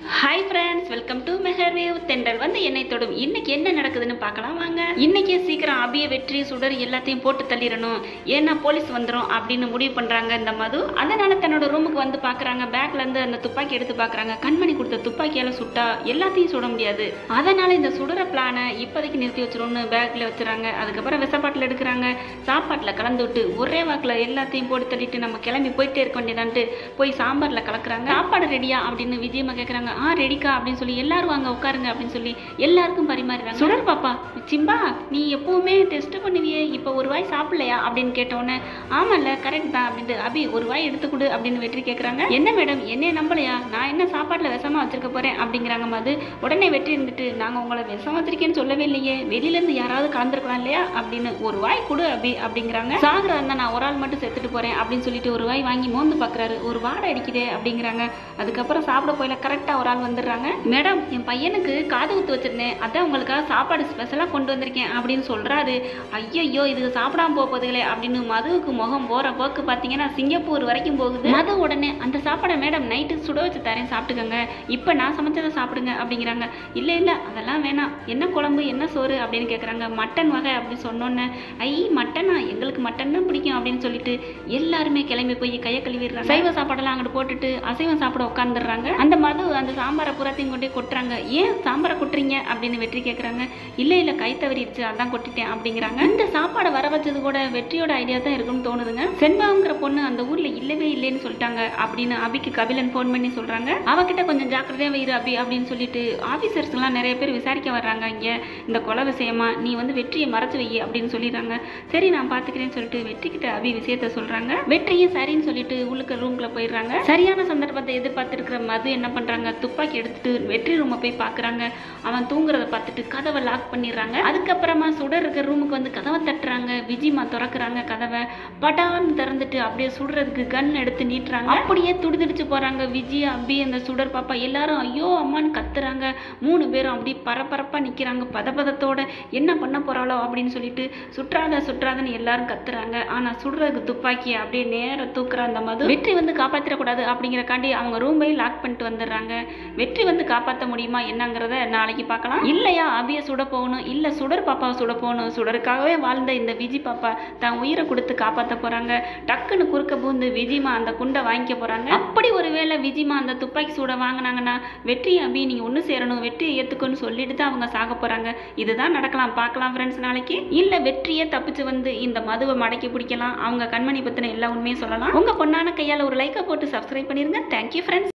hi friends welcome to மெஹர்வேவ் தென்றல் வந்து என்னை தொடும் இன்னைக்கு என்ன நடக்குதுன்னு பார்க்கலாம் வாங்க இன்னைக்கே சீக்கிரம் அபிய வெற்றி சுடர் எல்லாத்தையும் போட்டு தள்ளிடணும் ஏன்னா போலீஸ் வந்துடும் அப்படின்னு முடிவு பண்றாங்க இந்த மது அதனால தன்னோட ரூமுக்கு வந்து பார்க்கறாங்க பேக்ல இருந்து அந்த துப்பாக்கி எடுத்து பார்க்கறாங்க கண்மணி கொடுத்த துப்பாக்கியால சுட்டா எல்லாத்தையும் சுட முடியாது அதனால இந்த சுடுற பிளானை இப்போதைக்கு நிறுத்தி வச்சிரும்னு பேக்ல வச்சுறாங்க அதுக்கப்புறம் விசப்பாட்டில் எடுக்கிறாங்க சாப்பாட்டில் கலந்து விட்டு ஒரே வாக்கில் எல்லாத்தையும் போட்டு தள்ளிட்டு நம்ம கிளம்பி போயிட்டே இருக்க வேண்டியதான்ட்டு போய் சாம்பாரில் கலக்குறாங்க சாப்பாடு ரெடியா அப்படின்னு விஜயம்மா கேட்குறாங்க ஆ ரெடிக்கா அப்படின்னு சொல்லி எல்லாரும் வாங்க உட்காருங்க அப்படின்னு சொல்லி எல்லாருக்கும் பரிமாறுறாங்க சுடர் பாப்பா சிம்பா நீ எப்பவுமே டெஸ்ட் பண்ணுவியே இப்போ ஒரு வாய் சாப்பிடலையா அப்படின்னு கேட்டோன்னே ஆமாம்ல கரெக்ட் தான் அப்படின்ட்டு அபி ஒரு வாய் எடுத்து கொடு அப்படின்னு வெற்றி கேட்குறாங்க என்ன மேடம் என்னைய நம்பலையா நான் என்ன சாப்பாட்டில் விஷமா வச்சிருக்க போறேன் அப்படிங்கிறாங்க மது உடனே வெற்றி இருந்துட்டு நாங்கள் உங்களை விஷம் வச்சிருக்கேன்னு சொல்லவே இல்லையே வெளியிலேருந்து யாராவது கலந்துருக்கலாம் இல்லையா அப்படின்னு ஒரு வாய் கொடு அபி அப்படிங்கிறாங்க சாகரா இருந்தா நான் ஒரு ஆள் மட்டும் செத்துட்டு போறேன் அப்படின்னு சொல்லிட்டு ஒரு வாய் வாங்கி மோந்து பார்க்குறாரு ஒரு வாடை அடிக்குதே அப்படிங்கிறாங்க அதுக்கப்புறம் சாப்பிட போயில கரெக்டாக ஒரு ஆள் வந்துடுறாங்க மேடம் என் பையனுக்கு காது குத்து வச்சிருந்தேன் அதான் உங்களுக்காக சாப்பாடு ஸ்பெஷலாக கொண்டு வந்திருக்கேன் அப்படின்னு சொல்றாரு ஐயோ இது சாப்பிடாம போக போகுதுங்களே அப்படின்னு மதுவுக்கு முகம் போற போக்கு பார்த்தீங்கன்னா சிங்கப்பூர் வரைக்கும் போகுது மது உடனே அந்த சாப்பாடை மேடம் நைட்டு சுட வச்சு தரேன் சாப்பிட்டுக்கோங்க இப்போ நான் சமைச்சதை சாப்பிடுங்க அப்படிங்கிறாங்க இல்லை இல்லை அதெல்லாம் வேணாம் என்ன குழம்பு என்ன சோறு அப்படின்னு கேட்குறாங்க மட்டன் வகை அப்படி சொன்னோன்னே ஐ மட்டனா எங்களுக்கு மட்டன் தான் பிடிக்கும் அப்படின்னு சொல்லிட்டு எல்லாருமே கிளம்பி போய் கையை கழுவிடுறாங்க சைவ சாப்பாடெல்லாம் அங்கிட்டு போட்டுட்டு அசைவம் சாப்பிட உட்காந்துடுறாங்க அந்த மது அந்த சாம்பாரை புறத்தையும் கொண்டு போய் கொட்டுறாங்க ஏன் சாம்பாரை கொட்டுறீங்க அப்படின்னு வெற்றி கேட்குறாங்க இல்லை இல்லை கை தவறிடுச்சு அதான் கொட்டிட்டேன் அப்படிங்கிறாங்க இந்த சாப்பாடை வர வச்சது கூட வெற்றியோட ஐடியா தான் இருக்குன்னு தோணுதுங்க செண்பாங்கிற பொண்ணு அந்த ஊர்ல இல்லவே இல்லைன்னு சொல்லிட்டாங்க அப்படின்னு அபிக்கு கபிலன் ஃபோன் பண்ணி சொல்றாங்க அவகிட்ட கொஞ்சம் ஜாக்கிரதையா வைரு அபி அப்படின்னு சொல்லிட்டு ஆஃபீஸர்ஸ் எல்லாம் நிறைய பேர் விசாரிக்க வர்றாங்க இங்க இந்த கொலை விஷயமா நீ வந்து வெற்றியை மறைச்சு வை அப்படின்னு சொல்லிடுறாங்க சரி நான் பாத்துக்கிறேன்னு சொல்லிட்டு வெற்றி கிட்ட அபி விஷயத்த சொல்றாங்க வெற்றியும் சரின்னு சொல்லிட்டு உள்ளுக்கு ரூம்குள்ள போயிடுறாங்க சரியான சந்தர்ப்பத்தை எதிர்பார்த்து இருக்கிற மது என்ன பண்றாங்க துப்பாக்கி எடுத்துட்டு வெற்றி ரூமை போய் பாக்குறாங்க அவன் தூங்குறத பார்த்துட்டு கதவை லாக் பண்ணிடுறாங்க அதுக்கப்புறமா சுடர் இருக்க ரூமுக்கு வந்து கதவை தட்டுறாங்க விஜிமா திறக்கிறாங்க கதவை படான்னு திறந்துட்டு அப்படியே சுடுறதுக்கு கன் எடுத்து நீட்டுறாங்க அப்படியே துடிதுடிச்சு போறாங்க விஜய் அபி அந்த சுடர் பாப்பா எல்லாரும் ஐயோ அம்மான்னு கத்துறாங்க மூணு பேரும் அப்படியே பரபரப்பா நிக்கிறாங்க பதபதத்தோட என்ன பண்ண போறாளோ அப்படின்னு சொல்லிட்டு சுற்றாத சுற்றாதன்னு எல்லாரும் கத்துறாங்க ஆனா சுடுறதுக்கு துப்பாக்கியை அப்படியே நேரா தூக்குற அந்த மது வெற்றி வந்து காப்பாத்திடக்கூடாது அப்படிங்கறக்காண்டி அவங்க ரூமையும் லாக் பண்ணிட்டு வந்துடுறாங்க வெற்றி வந்து காப்பாற்ற முடியுமா என்னங்கிறத நாளைக்கு பார்க்கலாம் இல்லையா அபிய சுட போகணும் இல்ல சுடர் பாப்பாவை சுட போகணும் சுடருக்காகவே வாழ்ந்த இந்த விஜி பாப்பா தான் உயிரை கொடுத்து காப்பாற்ற போறாங்க டக்குன்னு குறுக்க பூந்து விஜிமா அந்த குண்டை வாங்கிக்க போறாங்க அப்படி ஒருவேளை விஜிமா அந்த துப்பாக்கி சூட வாங்கினாங்கன்னா வெற்றி அபி நீங்க ஒன்று சேரணும் வெற்றியை ஏத்துக்கோன்னு சொல்லிட்டு தான் அவங்க சாக போறாங்க இதுதான் நடக்கலாம் பார்க்கலாம் ஃப்ரெண்ட்ஸ் நாளைக்கு இல்ல வெற்றியே தப்பிச்சு வந்து இந்த மதுவை மடக்கி பிடிக்கலாம் அவங்க கண்மணி பத்தின எல்லா உண்மையும் சொல்லலாம் உங்க பொண்ணான கையால ஒரு லைக்கை போட்டு சப்ஸ்கிரைப் பண்ணிருங்க தேங்க்யூ ஃப்ரெண்ட்ஸ்